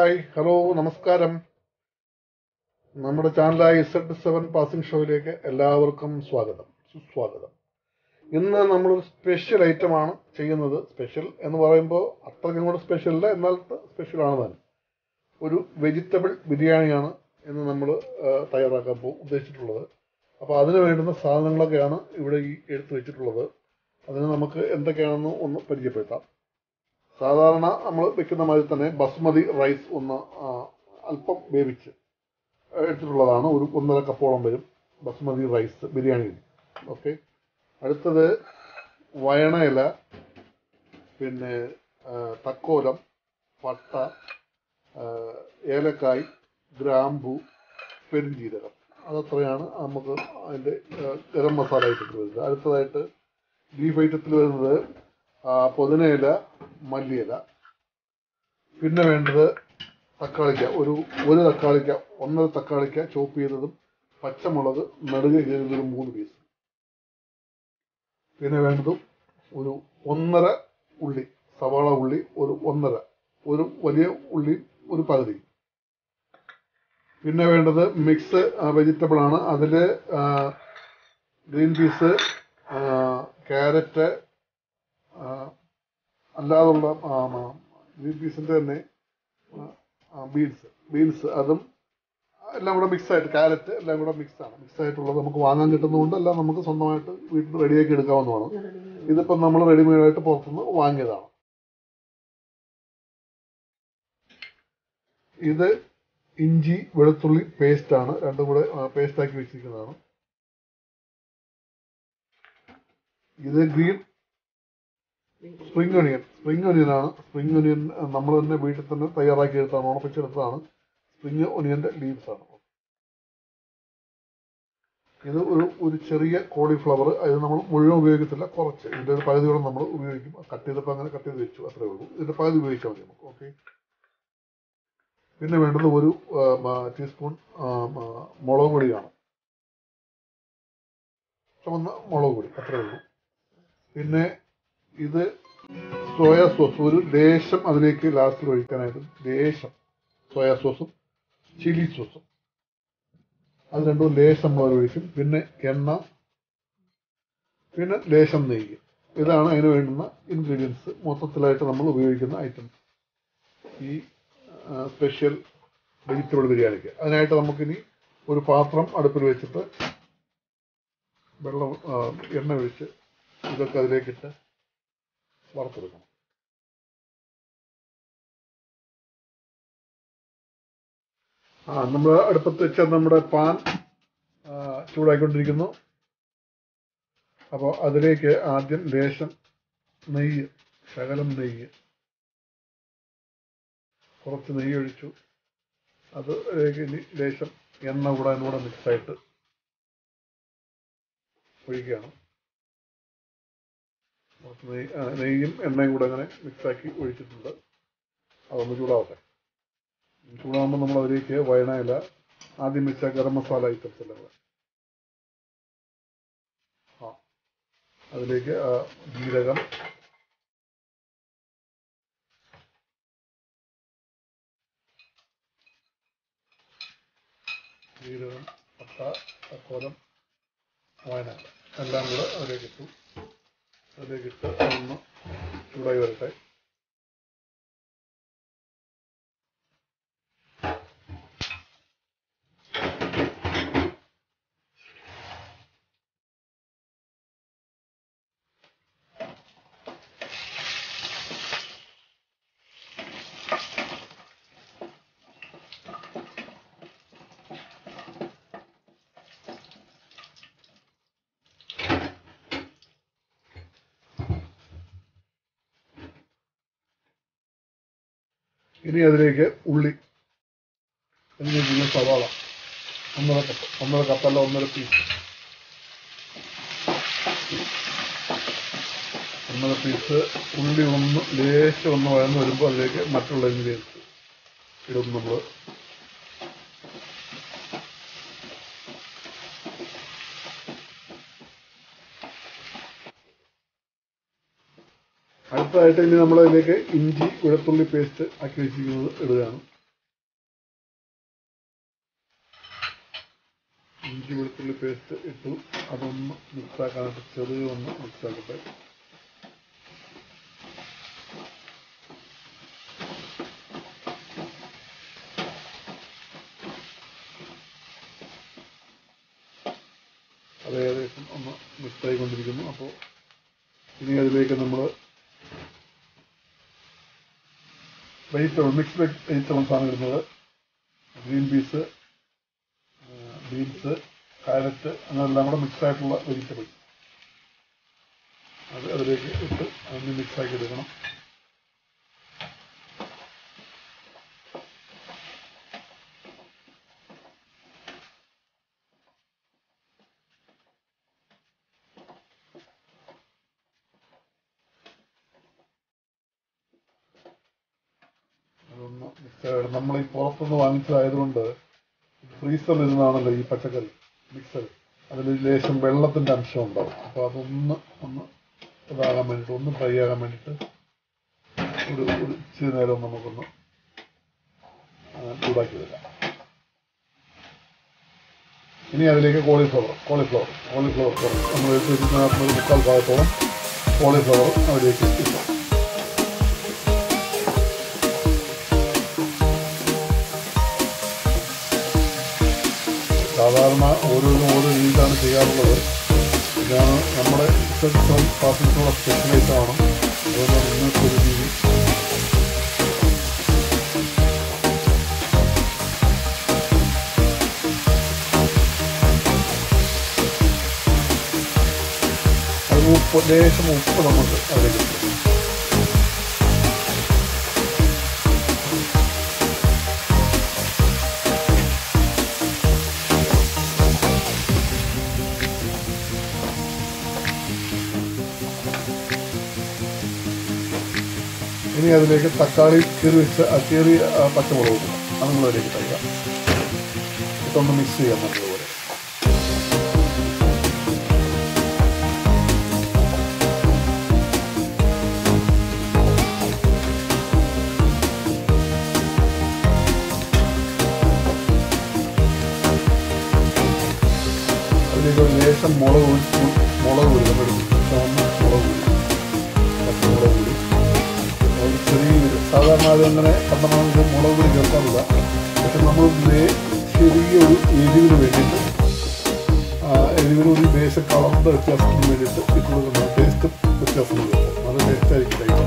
Hi hello നമസ്കാരം നമ്മുടെ ചാനലായ ഇസഡ് സെവൻ പാസിംഗ് ഷോയിലേക്ക് എല്ലാവർക്കും സ്വാഗതം സുസ്വാഗതം ഇന്ന് നമ്മളൊരു സ്പെഷ്യൽ ഐറ്റമാണ് ചെയ്യുന്നത് സ്പെഷ്യൽ എന്ന് പറയുമ്പോൾ അത്രയ്ക്കും കൂടെ സ്പെഷ്യൽ അല്ല എന്നാൽ സ്പെഷ്യൽ ആണ് താനും ഒരു വെജിറ്റബിൾ ബിരിയാണിയാണ് ഇന്ന് നമ്മൾ തയ്യാറാക്കാൻ പോ ഉദ്ദേശിച്ചിട്ടുള്ളത് അപ്പോൾ അതിന് വേണ്ടുന്ന സാധനങ്ങളൊക്കെയാണ് ഇവിടെ ഈ എടുത്തു വെച്ചിട്ടുള്ളത് അതിന് നമുക്ക് എന്തൊക്കെയാണെന്ന് ഒന്ന് പരിചയപ്പെടുത്താം സാധാരണ നമ്മൾ വെക്കുന്ന മാതിരി തന്നെ ബസ്മതി റൈസ് ഒന്ന് ആ, അല്പം വേവിച്ച് എടുത്തിട്ടുള്ളതാണ് ഒരു ഒന്നര കപ്പോളം വരും ബസ്മതി റൈസ് ബിരിയാണിയിൽ ഓക്കെ അടുത്തത് വയണ ഇല പിന്നെ ആ, തക്കോലം പട്ട ആ, ഏലക്കായ് ഗ്രാമ്പു പെരുംജീരകം അതത്രയാണ് നമുക്ക് അതിൻ്റെ ആ, ഗരം മസാല ഐറ്റത്തിൽ വരുന്നത് അടുത്തതായിട്ട് ബീഫ് ഐറ്റത്തിൽ വരുന്നത് ആ, പുതിനയില മല്ലിയില പിന്നെ വേണ്ടത് തക്കാളിക്ക ഒരു ഒരു തക്കാളിക്ക ഒന്നര തക്കാളിക്ക ചോപ്പ് ചെയ്തതും പച്ചമുളക് നടുക ചെയ്തതൊരു മൂന്ന് പീസ് പിന്നെ വേണ്ടത് ഒരു ഒന്നര ഉള്ളി സവാള ഉള്ളി ഒരു ഒന്നര ഒരു വലിയ ഉള്ളി ഒരു പകുതി പിന്നെ വേണ്ടത് മിക്സ് വെജിറ്റബിൾ ആണ് അതിൽ ഗ്രീൻ പീസ് ക്യാരറ്റ് അല്ലാതുള്ള ഗ്രീൻ പീസിൻ്റെ തന്നെ ബീൻസ് ബീൻസ് അതും എല്ലാം കൂടെ മിക്സ് ആയിട്ട് ക്യാരറ്റ് എല്ലാം കൂടെ മിക്സ് ആണ് മിക്സ് ആയിട്ടുള്ളത് നമുക്ക് വാങ്ങാൻ കിട്ടുന്നതുകൊണ്ട് എല്ലാം നമുക്ക് സ്വന്തമായിട്ട് വീട്ടിൽ റെഡിയാക്കി എടുക്കാവുന്നതാണ് ഇതിപ്പം നമ്മൾ റെഡിമെയ്ഡായിട്ട് പുറത്തുനിന്ന് വാങ്ങിയതാണ് ഇത് ഇഞ്ചി വെളുത്തുള്ളി പേസ്റ്റ് ആണ് രണ്ടും കൂടെ പേസ്റ്റ് ആക്കി വെച്ചിരിക്കുന്നതാണ് ഇത് green spring onion spring onion ആണ് സ്പ്രിംഗ് ഒനിയൻ നമ്മൾ തന്നെ വീട്ടിൽ തന്നെ തയ്യാറാക്കി എടുത്താണ് ഉണപ്പിച്ചെടുത്തതാണ് സ്പ്രിംഗ് ഒനിയന്റെ ലീവ്സ് ആണ് ഇത് ഒരു ഒരു ചെറിയ കോളിഫ്ലവർ ഇത് നമ്മൾ മുഴുവൻ ഉപയോഗിക്കത്തില്ല കുറച്ച് ഇതിന്റെ ഒരു പകുതിയോളം നമ്മൾ ഉപയോഗിക്കും കട്ട് ചെയ്തപ്പോൾ അങ്ങനെ കട്ട് ചെയ്ത് വെച്ചു അത്രേ ഉള്ളൂ ഇതിന്റെ പകുതി ഉപയോഗിച്ചാൽ മതി നമുക്ക് ഓക്കെ പിന്നെ വേണ്ടത് ഒരു ടീസ്പൂൺ മുളക് പൊടിയാണ് ചുവന്ന മുളക് പൊടി അത്രേ ഉള്ളൂ പിന്നെ ഇത് സോയാ സോസ് ഒരു ലേശം അതിലേക്ക് ലാസ്റ്റിൽ ഒഴിക്കാനായിട്ട് ലേശം സോയാ സോസും ചില്ലി സോസും അത് രണ്ടും ലേശം നമ്മൾ ഒഴിക്കും പിന്നെ എണ്ണ പിന്നെ ലേശം നെയ്യ് ഇതാണ് അതിന് വേണ്ടുന്ന ഇൻഗ്രീഡിയൻസ് മൊത്തത്തിലായിട്ട് നമ്മൾ ഉപയോഗിക്കുന്ന ഐറ്റംസ് ഈ സ്പെഷ്യൽ വെജിറ്റബിൾ ബിരിയാണിക്ക് അതിനായിട്ട് നമുക്കിനി ഒരു പാത്രം അടുപ്പിൽ വെച്ചിട്ട് വെള്ളം ആ, എണ്ണ ഒഴിച്ച് ഇതൊക്കെ അതിലേക്കിട്ട് വറുത്തെടുക്കണം ആ നമ്മൾ അടുപ്പത്ത് വെച്ച നമ്മുടെ പാൻ ആ, ചൂടായിക്കൊണ്ടിരിക്കുന്നു അപ്പോൾ അതിലേക്ക് ആദ്യം ലേശം നെയ്യ് ശകലം നെയ്യ് കുറച്ച് നെയ്യ് ഒഴിച്ചു അത് അതിലേക്ക് ഇനി ലേശം എണ്ണ കൂടെ അതിനൂടെ മിക്സായിട്ട് ഒഴിക്കുകയാണ് കുറച്ച് നെയ്യ് ആ, നെയ്യും എണ്ണയും കൂടെ അങ്ങനെ മിക്സാക്കി ഒഴിച്ചിട്ടുണ്ട് അതൊന്ന് ചൂടാവട്ടെ ചൂടാകുമ്പോൾ നമ്മൾ അതിലേക്ക് വയണയില ആദ്യം വെച്ച ഗരം മസാല ഐറ്റംസ് എല്ലാം കൂടെ ആ അതിലേക്ക് ആ, ജീരകം ജീരകം പട്ട തക്കോലം വയനാട് എല്ലാം കൂടെ അതിലേക്ക് ഇട്ടു അതിലേക്ക് ഇട്ട് ഒന്ന് ചൂടായി വരട്ടെ ഇനി അതിലേക്ക് ഉള്ളി എന്നിരിക്കുന്ന സവാള ഒന്നര കപ്പ് ഒന്നര കപ്പല്ല ഒന്നര പീസ് ഒന്നര പീസ് ഉള്ളി ഒന്ന് ലേശം ഒന്ന് വഴന്ന് വരുമ്പോൾ അതിലേക്ക് മറ്റുള്ള ഇൻഗ്രീഡിയൻസ് ഇടും നമ്മൾ അടുത്തതായിട്ട് ഇനി നമ്മൾ അതിലേക്ക് ഇഞ്ചി വെളുത്തുള്ളി പേസ്റ്റ് ആക്കി വെച്ചിരിക്കുന്നത് ഇടുകയാണ് പേസ്റ്റ് ഇട്ടു അതൊന്ന് മിക്സാക്കാനായിട്ട് ചെറിയ ഒന്ന് മിക്സാക്കട്ടെ അത് ഏകദേശം ഒന്ന് മിക്സായി കൊണ്ടിരിക്കുന്നു അപ്പോൾ ഇനി അതിലേക്ക് നമ്മൾ വെജിറ്റബിൾ മിക്സ് വെജിറ്റബിൾസ് ആണ് ഇടുന്നത് ഗ്രീൻ പീസ് ബീൻസ് കാരറ്റ് അങ്ങനെല്ലാം കൂടെ മിക്സ് ആയിട്ടുള്ള വെജിറ്റബിൾ അത് അതിലേക്ക് ഇട്ട് അതിന് മിക്സ് ആക്കി എടുക്കണം അതൊന്ന് മിക്സ് ആയിട്ട് നമ്മൾ ഈ പുറത്തുനിന്ന് വാങ്ങിച്ചതായതുകൊണ്ട് ഫ്രീസറിൽ ഇരുന്നാണല്ലോ ഈ പച്ചക്കറി മിക്സർ അതിൽ ലേശം വെള്ളത്തിന്റെ അംശം ഉണ്ടാവും അപ്പൊ അതൊന്ന് ഒന്ന് ഇതാകാൻ വേണ്ടിയിട്ട് ഒന്ന് ഫ്രൈ ആകാൻ വേണ്ടിയിട്ട് ഒരു ഒരു ഇച്ചിരി നേരം നമുക്കൊന്ന് ആ, ചൂടാക്കി വെക്കാം ഇനി അതിലേക്ക് കോളിഫ്ലവർ കോളിഫ്ലവർ കോളിഫ്ലവർ നമ്മൾ എടുത്ത് വെച്ചിരിക്കുന്ന ഒരു മുക്കാൽ ഭാഗത്തോളം കോളിഫ്ലവർ അതിലേക്ക് ഇട്ടു സാധാരണ ഓരോന്നും ഓരോ രീതിയിലാണ് ചെയ്യാറുള്ളത് ഇതാണ് നമ്മുടെ പാസൻസുള്ള സ്പെഷ്യലൈസ് ആണ് അതുകൊണ്ടാണ് ഇന്നത്തെ ഒരു രീതി അത് ഉപ്പ് ലേശം ഉപ്പ് നമുക്ക് അതിലേക്ക് ഇട്ടു. ഇനി അതിലേക്ക് തക്കാളി കീറി വെച്ച് ആ കീറി ആ പച്ചമുളക് ഇടുക അത് നമ്മൾ അതിലേക്ക് തയ്ക്കാം ഇതൊന്ന് മിക്സ് ചെയ്യാം നല്ലതുപോലെ അതിലേക്ക് ഒരു ലേശം മുളക് പൊടി- മുളക് പൊടി നമ്മൾ ചുവന്ന മുളക് പൊടി പച്ചമുളക് പൊടി ഒരു ചെറിയൊരു സാധാരണ അതങ്ങനെ കണ്ടമാനം മുളക് പൊടി ചേർക്കാറില്ല പക്ഷെ നമ്മൾ നേ- ചെറിയൊരു എരിവിന് വേണ്ടിയിട്ട് ആ, എരിവിന് ഒരു ദേശ കളറിൻ്റെ വ്യത്യാസത്തിന് വേണ്ടിയിട്ട് ഇട്ട് കൊടുക്കുന്ന ടേസ്റ്റ് വ്യത്യാസം വരും നല്ല ടേസ്റ്റ് ആയിരിക്കും കഴിക്കാൻ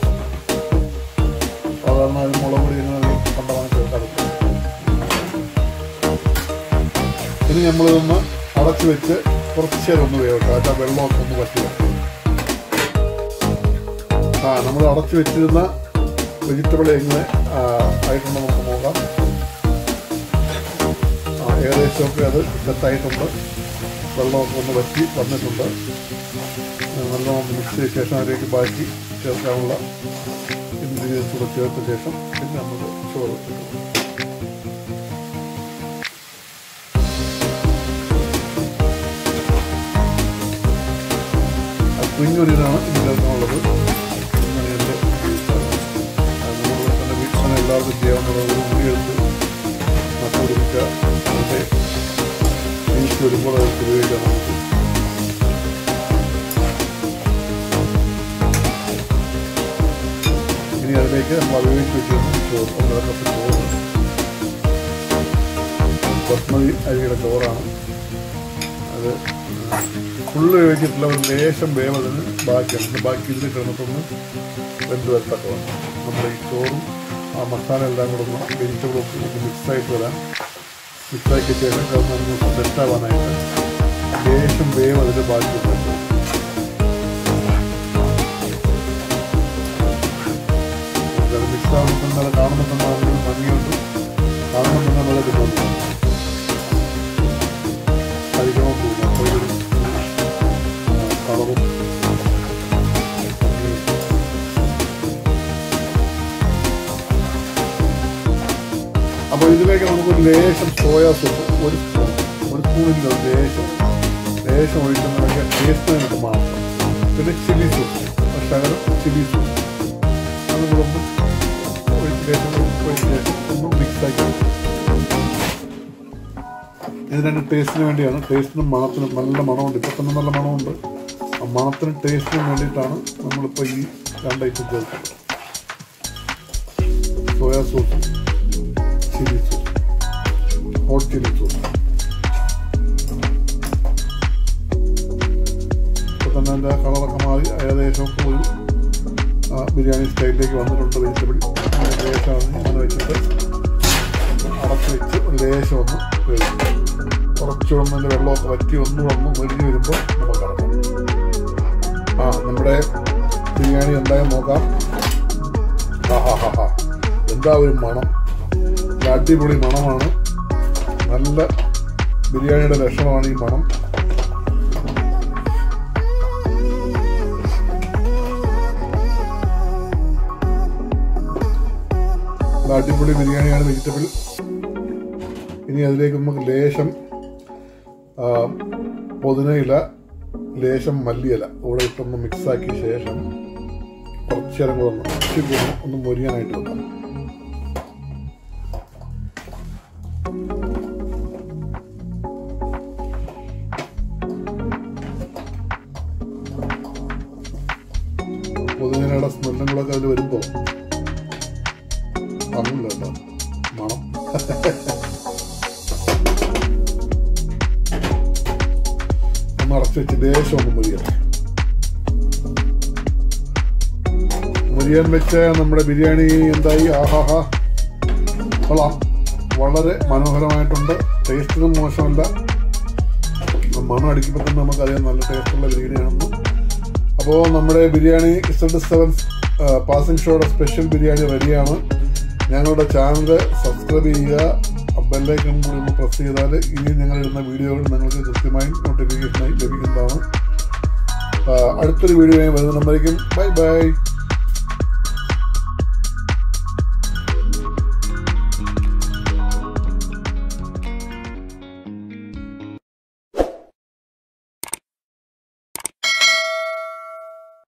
സാധാരണ അത് മുളക് പൊടി അങ്ങനെ കണ്ടമാനം ചേർക്കാറില്ല ഇനി നമ്മളിതൊന്ന് അടച്ചു വെച്ച് കുറച്ച് നേരം ഒന്ന് വേവട്ടെ അതിൻ്റെ വെള്ളമൊക്കെ ഒന്ന് വറ്റി വരണം ആ നമ്മൾ അടച്ചു വെച്ചിരുന്ന വെജിറ്റബിൾ എങ്ങനെ ആ, ആയിട്ടുണ്ടോ നമുക്ക് നോക്കാം ആ ഏകദേശമൊക്കെ അത് സെറ്റായിട്ടുണ്ട് വെള്ളമൊക്കെ ഒന്ന് വറ്റി വന്നിട്ടുണ്ട് ആ, നല്ലോണം മിക്സ് ചെയ്ത ശേഷം അതിലേക്ക് ബാക്കി ചേർക്കാനുള്ള ഇൻഗ്രീഡിയൻസ് കൂടെ ചേർത്ത ശേഷം പിന്നെ നമുക്ക് ചോറ് ഇട്ട് കൊടുക്കാം. കുഞ്ഞൊരിതാണ് ഇതിലുള്ളത് അങ്ങനെ എൻ്റെ അതുപോലെ തന്നെ വീട്ടിൽ തന്നെ എല്ലാവർക്കും ചെയ്യാവുന്നത് ഒരു ഉള്ളി എടുത്ത് നട്ടുപിടിപ്പിക്കുക അതിൻ്റെ എനിക്ക് വരുമ്പോൾ അത് ഉപയോഗിക്കാം നമുക്ക് ഇനി അതിലേക്ക് നമ്മൾ ഉപയോഗിച്ച് വെച്ചിരുന്ന ചോറ് ഒന്നര കപ്പ് ചോറ് ബസ്മതി അരിയുടെ ചോറാണ് അത് ഫുള്ള് ഉപയോഗിച്ചിട്ടില്ല ഒരു ലേശം വേവതിന് ബാക്കിയാണ് ബാക്കി ഇതിൽ കിടന്നിട്ടൊന്ന് വെന്ത് വരത്തക്കമാണ് നമ്മുടെ ഈ ചോറും ആ മസാല എല്ലാം കൂടെ ഒന്ന് വെജിറ്റബിളൊക്കെ ഒന്ന് മിക്സായിട്ട് വരാൻ മിക്സാക്കിയ ശേഷം കിടന്ന് ഒന്ന് സെറ്റാവാനായിട്ട് ലേശം വേവ് അതിൽ ബാക്കിയുണ്ട് മിക്സ് ആവുമ്പോൾ തന്നെ കാണുമ്പോൾ തന്നെ അതിനൊരു ഭംഗിയുണ്ട് കാണുമ്പോൾ തന്നെ നല്ല കിട്ടുന്നുണ്ട് കഴിക്കണം തോന്നുന്നു അപ്പോൾ ഇതൊരു കളറും അപ്പോൾ ഇതിലേക്ക് നമുക്കൊരു ലേശം സോയാ സോസ് ഒരു സ്പൂൺ ഒരു സ്പൂണില്ല ഒരു ലേശം ലേശം ഒഴിക്കുന്നതൊക്കെ ടേസ്റ്റിനായിട്ട് മാത്രം പിന്നെ ചില്ലി സോസ് ഒരു ശകലം ചില്ലി സോസ് അത് കൂടെ ഒന്ന് ഒഴിച്ച് ലേശം ഒഴിച്ച് ശേഷം ഒന്ന് മിക്സ് ആക്കി ഇത് രണ്ട് ടേസ്റ്റിന് വേണ്ടിയാണ് ടേസ്റ്റിനും മണത്തിനും നല്ല മണമുണ്ട് ഇപ്പം തന്നെ നല്ല മണമുണ്ട് ആ മണത്തിനും ടേസ്റ്റിനും വേണ്ടിയിട്ടാണ് നമ്മളിപ്പോൾ ഈ രണ്ട് ഐറ്റം ചേർക്കുന്നത് soya sauce chilli sauce hot chilli sauce ഇപ്പോൾ തന്നെ അതിൻ്റെ കളറൊക്കെ മാറി ഏകദേശം ഒക്കെ ഒരു ആ, ബിരിയാണി സ്റ്റൈലിലേക്ക് വന്നിട്ടുണ്ട് വെജിറ്റബിൾ ലേശമാണ് അങ്ങനെ വെച്ചിട്ട് അടച്ച് വെച്ച് ഒരു ലേശം ഒന്ന് വേവിക്കും കുറച്ചുകൂടെ ഒന്ന് അതിൻ്റെ വെള്ളമൊക്കെ വറ്റി ഒന്ന് വന്ന് മൊരിഞ്ഞ് വരുമ്പോൾ നമുക്ക് ഇറക്കാം ആ നമ്മുടെ ബിരിയാണി എന്തായാലും നോക്കാം ആ ഹാ ഹാ ഹാ എന്താ ഒരു മണം ഒരു അടിപൊളി മണമാണ് നല്ല ബിരിയാണിയുടെ ലക്ഷണമാണ് ഈ മണം നല്ല അടിപൊളി ബിരിയാണിയാണ് വെജിറ്റബിൾ ഇനി അതിലേക്ക് നമുക്ക് ലേശം ആ, പുതിനയില ലേശം മല്ലിയില കൂടെ ഇട്ടൊന്ന് മിക്സാക്കിയ ശേഷം കുറച്ച് നേരം കൂടെ ഒന്ന് ഇച്ചിരി കൂടെ ഒന്ന് മൊരിയാനായിട്ട് വെക്കാം പുതിനയുടെ സ്മെല്ലും കൂടെ ഒക്കെ അതിൽ വരുമ്പോൾ പറഞ്ഞില്ല കേട്ടോ മണം ഒന്ന് അടച്ചു വെച്ച് ലേശം ഒന്ന് മുരിയൻ മുരിയാൻ വെച്ച നമ്മുടെ ബിരിയാണി എന്തായി ആഹാഹാ കൊള്ളാം വളരെ മനോഹരമായിട്ടുണ്ട് ടേസ്റ്റിനും മോശമല്ല മണം അടിക്കുമ്പോൾ തന്നെ നമുക്കറിയാം നല്ല ടേസ്റ്റുള്ള ബിരിയാണിയാണെന്ന് അപ്പോൾ നമ്മുടെ ബിരിയാണി ഇസഡ് സെവൻ പാസിംഗ് ഷോയുടെ സ്പെഷ്യൽ ബിരിയാണി റെഡിയാണ് ഞങ്ങളുടെ ചാനൽ സബ്സ്ക്രൈബ് ചെയ്യുക ബെല്ലൈക്കൺ കൂടി ഒന്ന് പ്രസ് ചെയ്താൽ ഇനി ഞങ്ങൾ ഇടുന്ന വീഡിയോകൾ നിങ്ങൾക്ക് കൃത്യമായി നോട്ടിഫിക്കേഷനായി ലഭിക്കുന്നതാണ് ആ, അടുത്തൊരു വീഡിയോയായി വരുന്ന നമ്പറേക്കും ബൈ ബൈ